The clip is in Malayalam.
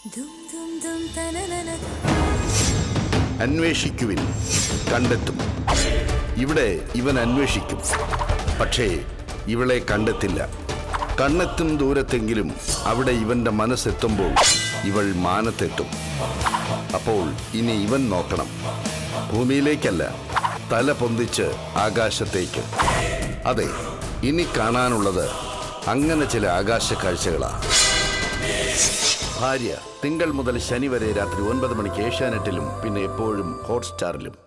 ദും ദും ദും തനനന അന്വേഷിക്കുവിൻ കണ്ടെത്തും ഇവിടെ ഇവൻ അന്വേഷിക്കും പക്ഷേ ഇവളെ കണ്ടെത്തില്ല കണ്ണെത്തും ദൂരത്തെങ്കിലും അവിടെ ഇവന്റെ മനസ്സെത്തുമ്പോൾ ഇവൾ മാനത്തെത്തും അപ്പോൾ ഇനി ഇവൻ നോക്കണം ഭൂമിയിലേക്കല്ല തല പൊന്തിച്ച് ആകാശത്തേക്ക് അതെ ഇനി കാണാനുള്ളത് അങ്ങനെ ചില ആകാശ കാഴ്ചകളാണ് ഭാര്യ തിങ്കൾ മുതൽ ശനി വരെ രാത്രി ഒൻപത് മണിക്ക് ഏഷ്യാനെറ്റിലും പിന്നെ എപ്പോഴും ഹോട്ട്സ്റ്റാറിലും